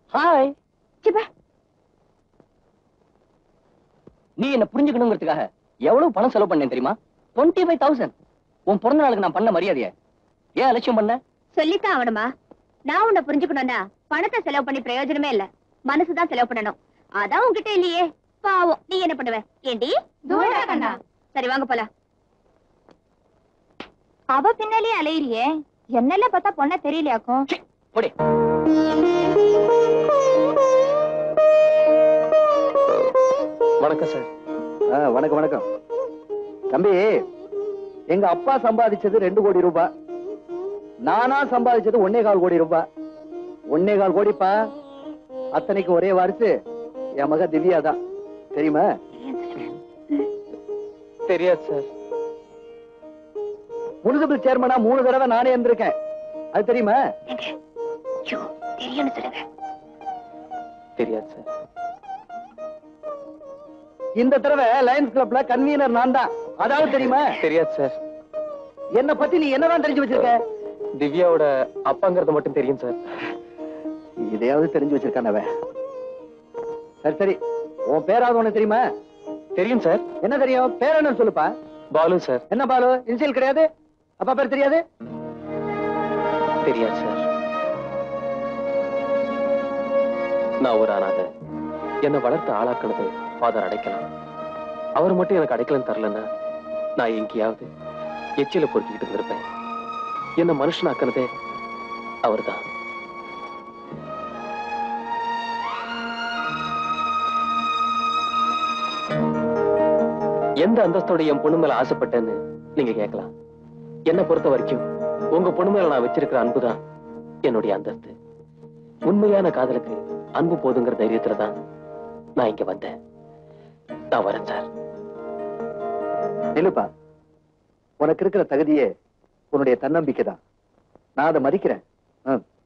Hi சிப்பா நீ என்ன புரிஞ்சுக்கணுங்கிறதுக்காக எவ்வளவு பணம் செலவு பண்ணேன் தெரியுமா டுவெண்ட்டி ஃபைவ் தௌசண்ட் உன் பிறந்த நாளுக்கு நான் பண்ண மரியாதைய ஏன் அலட்சியம் பண்ண சொல்லித்தான் ஆகணுமா நான் உன்னை புரிஞ்சுக்கணும்னா பணத்தை செலவு பண்ணி பிரயோஜனமே இல்ல மனசுதான் செலவு பண்ணணும் அதான் உன்கிட்ட இல்லையே பாவம் நீ என்ன பண்ணுவ ஏண்டி தூரா கண்ணா. சரி வாங்க போலாம் அவ பின்னாலே அலையிறியே என்னெல்லாம் பார்த்தா பொண்ண தெரியலையாக்கும் போடி வணக்கம் சார் வணக்கம் வணக்கம் தம்பி எங்க அப்பா சம்பாதிச்சது ரெண்டு கோடி ரூபாய் நானா சம்பாதிச்சது ஒன்னே கால் கோடி ரூபாய் ஒன்னே கால் கோடிப்பா அத்தனைக்கு ஒரே வாரிசு என் மக திவ்யா தான் தெரியுமா தெரியாது சார் முனிசிபல் சேர்மனா மூணு தடவை நானே இருந்திருக்கேன் அது தெரியுமா தெரியும்னு சொல்லுங்க தெரியாது சார் இந்த தடவை லயன்ஸ் கிளப்ல கன்வீனர் நான் தான் அதாவது தெரியுமா தெரியாது சார் என்ன பத்தி நீ என்னதான் தெரிஞ்சு வச்சிருக்க திவ்யாவோட அப்பாங்கிறது மட்டும் தெரியும் சார் இதையாவது தெரிஞ்சு வச்சிருக்கான் அவன் சரி சரி உன் பேராவது உனக்கு தெரியுமா தெரியும் சார் என்ன தெரியும் பேர் என்னன்னு சொல்லுப்பா பாலு சார் என்ன பாலு இனிஷியல் கிடையாது அப்பா பேர் தெரியாது தெரியாது சார் நான் ஒரு அனாதை என்னை வளர்த்து ஆளாக்குனது ஃபாதர் அடைக்கலாம் அவர் மட்டும் எனக்கு அடைக்கலம் தரலன்னா நான் எங்கேயாவது எச்சில பொறுக்கிட்டு இருந்திருப்பேன் என்ன மனுஷனாக்குனதே அவர்தான் எந்த அந்தஸ்தோட என் பொண்ணு மேல ஆசைப்பட்டேன்னு நீங்க கேட்கலாம் என்ன பொறுத்த வரைக்கும் உங்க பொண்ணு மேல நான் வச்சிருக்கிற அன்புதான் என்னுடைய அந்தஸ்து உண்மையான காதலுக்கு அன்பு போதுங்கிற தைரியத்துல தான் நான் இங்க வந்தேன் நான் வரேன் சார் நிலுப்பா உனக்கு இருக்கிற தகுதியே உன்னுடைய தன்னம்பிக்கை தான் நான் அதை மதிக்கிறேன் ஆ.